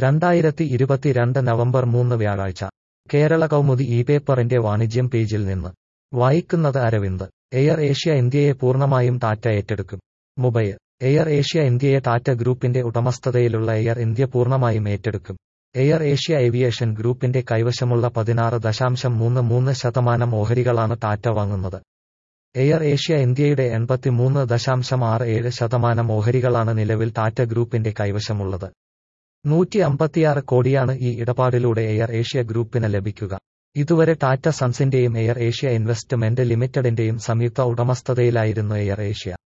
രണ്ടായിരത്തി ഇരുപത്തിരണ്ട് നവംബർ മൂന്ന് വ്യാഴാഴ്ച കേരള കൗമുദി ഇ പേപ്പറിന്റെ വാണിജ്യം പേജിൽ നിന്ന് വായിക്കുന്നത് അരവിന്ദ് എയർ ഏഷ്യ ഇന്ത്യയെ പൂർണ്ണമായും ടാറ്റ ഏറ്റെടുക്കും മുംബൈ എയർ ഏഷ്യ ഇന്ത്യയെ ടാറ്റ ഗ്രൂപ്പിന്റെ ഉടമസ്ഥതയിലുള്ള എയർ ഇന്ത്യ പൂർണ്ണമായും ഏറ്റെടുക്കും എയർ ഏഷ്യ ഏവിയേഷൻ ഗ്രൂപ്പിന്റെ കൈവശമുള്ള പതിനാറ് ദശാംശം മൂന്ന് മൂന്ന് ശതമാനം ഓഹരികളാണ് ടാറ്റ വാങ്ങുന്നത് എയർ ഏഷ്യ ഇന്ത്യയുടെ എൺപത്തിമൂന്ന് ദശാംശം ആറ് ഏഴ് ശതമാനം ഓഹരികളാണ് നിലവിൽ ടാറ്റ ഗ്രൂപ്പിന്റെ കൈവശമുള്ളത് നൂറ്റി അമ്പത്തിയാറ് കോടിയാണ് ഈ ഇടപാടിലൂടെ എയർ ഏഷ്യ ഗ്രൂപ്പിന് ലഭിക്കുക ഇതുവരെ ടാറ്റ സൺസിന്റെയും എയർ ഏഷ്യ ഇൻവെസ്റ്റ്മെന്റ് ലിമിറ്റഡിന്റെയും സംയുക്ത ഉടമസ്ഥതയിലായിരുന്നു എയർ ഏഷ്യ